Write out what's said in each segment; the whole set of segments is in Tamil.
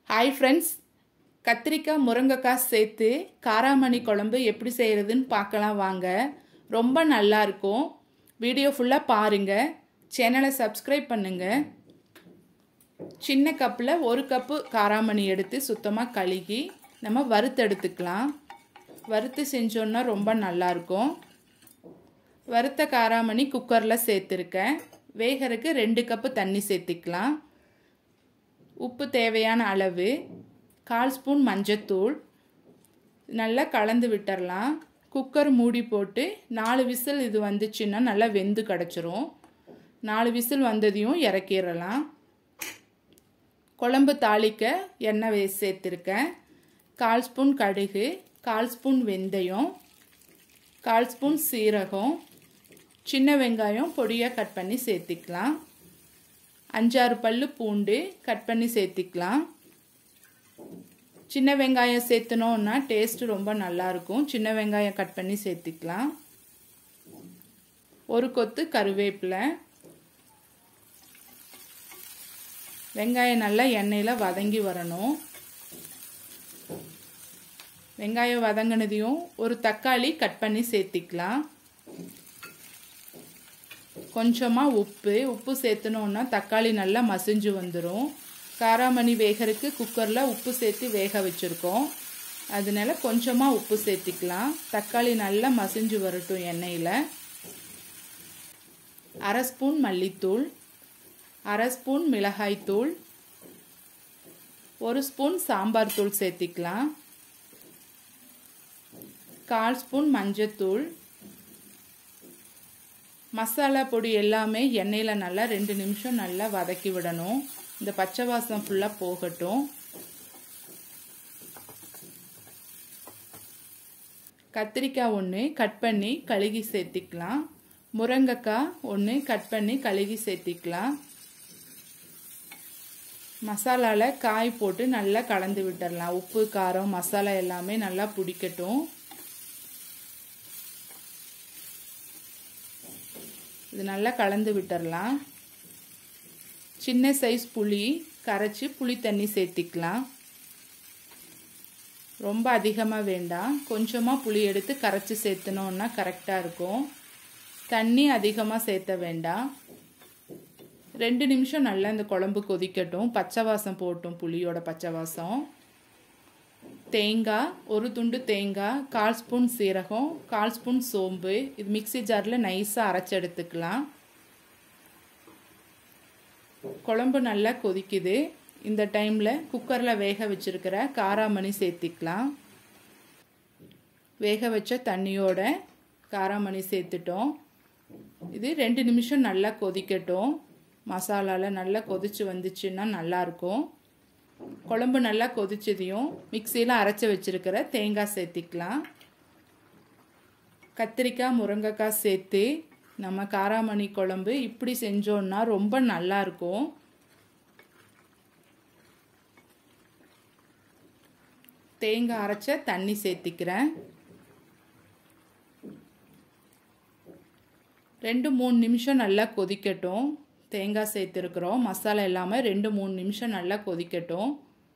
ஹாய் ஃப்ரெண்ட்ஸ் கத்திரிக்காய் முருங்கைக்காய் சேர்த்து காராமணி குழம்பு எப்படி செய்கிறதுன்னு பார்க்கலாம் வாங்க ரொம்ப நல்லா இருக்கும் வீடியோ ஃபுல்லாக பாருங்கள் சேனலை சப்ஸ்கிரைப் பண்ணுங்கள் சின்ன கப்பில் ஒரு கப்பு காராமணி எடுத்து சுத்தமாக கழுகி நம்ம வறுத்தெடுத்துக்கலாம் வறுத்து செஞ்சோன்னா ரொம்ப நல்லாயிருக்கும் வறுத்த காராமணி குக்கரில் சேர்த்துருக்கேன் வேகறதுக்கு ரெண்டு கப்பு தண்ணி சேர்த்திக்கலாம் உப்பு தேவையான அளவு கால் ஸ்பூன் மஞ்சத்தூள் நல்லா கலந்து விட்டுறலாம் குக்கர் மூடி போட்டு நாலு விசில் இது வந்துச்சுன்னா நல்லா வெந்து கிடச்சிரும் நாலு விசில் வந்ததையும் இறக்கிடலாம் குழம்பு தாளிக்க எண்ணெய் வே சேர்த்துருக்கேன் கால் ஸ்பூன் கடுகு கால் ஸ்பூன் வெந்தயம் கால் ஸ்பூன் சீரகம் சின்ன வெங்காயம் பொடியாக கட் பண்ணி சேர்த்திக்கலாம் அஞ்சாறு பல்லு பூண்டு கட் பண்ணி சேர்த்திக்கலாம் சின்ன வெங்காயம் சேர்த்துனோன்னா டேஸ்ட்டு ரொம்ப நல்லாயிருக்கும் சின்ன வெங்காயம் கட் பண்ணி சேர்த்திக்கலாம் ஒரு கொத்து கருவேப்பிலை வெங்காயம் நல்லா எண்ணெயில் வதங்கி வரணும் வெங்காயம் வதங்கினதையும் ஒரு தக்காளி கட் பண்ணி சேர்த்திக்கலாம் கொஞ்சமாக உப்பு உப்பு சேர்த்துனோன்னா தக்காளி நல்லா மசிஞ்சு வந்துடும் காராமணி வேகறதுக்கு குக்கரில் உப்பு சேர்த்து வேக வச்சுருக்கோம் அதனால கொஞ்சமாக உப்பு சேர்த்திக்கலாம் தக்காளி நல்லா மசிஞ்சு வரட்டும் எண்ணெயில் அரை ஸ்பூன் மல்லித்தூள் அரை ஸ்பூன் மிளகாய்த்தூள் ஒரு ஸ்பூன் சாம்பார் தூள் சேர்த்திக்கலாம் கால் ஸ்பூன் மஞ்சத்தூள் மசாலா பொடி எல்லாமே எண்ணெயில் நல்லா ரெண்டு நிமிஷம் நல்லா வதக்கி விடணும் இந்த பச்சை வாசம் ஃபுல்லாக போகட்டும் கத்திரிக்காய் ஒன்று கட் பண்ணி கழுகி சேர்த்திக்கலாம் முருங்கைக்காய் ஒன்று கட் பண்ணி கழுகி சேர்த்திக்கலாம் மசாலாவில் காய் போட்டு நல்லா கலந்து விட்டுடலாம் உப்பு காரம் மசாலா எல்லாமே நல்லா பிடிக்கட்டும் இது நல்லா கலந்து விட்டுறலாம் சின்ன சைஸ் புளி கரைச்சி புளி தண்ணி சேர்த்திக்கலாம் ரொம்ப அதிகமாக வேண்டாம் கொஞ்சமாக புளி எடுத்து கரைச்சி சேர்த்துனோன்னா கரெக்டாக இருக்கும் தண்ணி அதிகமாக சேர்த்த வேண்டாம் ரெண்டு நிமிஷம் நல்லா இந்த குழம்பு கொதிக்கட்டும் பச்சை வாசம் போட்டும் புளியோட பச்சை வாசம் தேங்காய் ஒரு துண்டு தேங்காய் கால் ஸ்பூன் சீரகம் கால் ஸ்பூன் சோம்பு இது மிக்சி ஜாரில் நைஸாக அரைச்சி எடுத்துக்கலாம் குழம்பு நல்லா கொதிக்குது இந்த டைமில் குக்கரில் வேக வச்சுருக்கிற காராமணி சேர்த்திக்கலாம் வேக வச்ச தண்ணியோட காராமணி சேர்த்துட்டோம் இது ரெண்டு நிமிஷம் நல்லா கொதிக்கட்டும் மசாலாவில் நல்லா கொதிச்சு வந்துச்சுன்னா நல்லாயிருக்கும் குழம்பு நல்லா கொதிச்சதையும் மிக்சியில் அரைச்சி வச்சுருக்கிற தேங்காய் சேர்த்திக்கலாம் கத்திரிக்காய் முருங்கைக்காய் சேர்த்து நம்ம காராமணி குழம்பு இப்படி செஞ்சோன்னா ரொம்ப நல்லாயிருக்கும் தேங்காய் அரைச்ச தண்ணி சேர்த்திக்கிறேன் ரெண்டு மூணு நிமிஷம் நல்லா கொதிக்கட்டும் தேங்காய் சேர்த்துருக்குறோம் மசாலா இல்லாமல் ரெண்டு மூணு நிமிஷம் நல்லா கொதிக்கட்டும்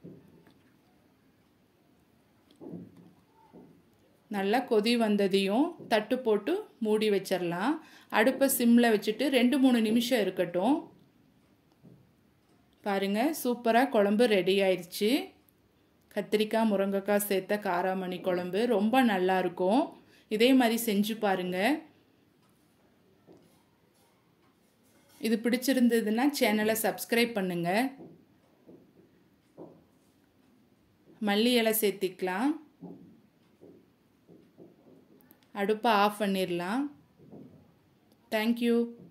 நல்லா கொதி வந்ததையும் தட்டு போட்டு மூடி வச்சிடலாம் அடுப்பை சிம்மில் வச்சுட்டு ரெண்டு மூணு நிமிஷம் இருக்கட்டும் பாருங்கள் சூப்பராக குழம்பு ரெடி ஆயிடுச்சு கத்திரிக்காய் முருங்கைக்காய் சேர்த்த காராமணி குழம்பு ரொம்ப நல்லா இருக்கும் இதே மாதிரி செஞ்சு பாருங்கள் இது பிடிச்சிருந்ததுன்னா சேனலை சப்ஸ்கிரைப் பண்ணுங்கள் மல்லி இலை சேர்த்திக்கலாம் அடுப்பை ஆஃப் பண்ணிடலாம் தேங்க்யூ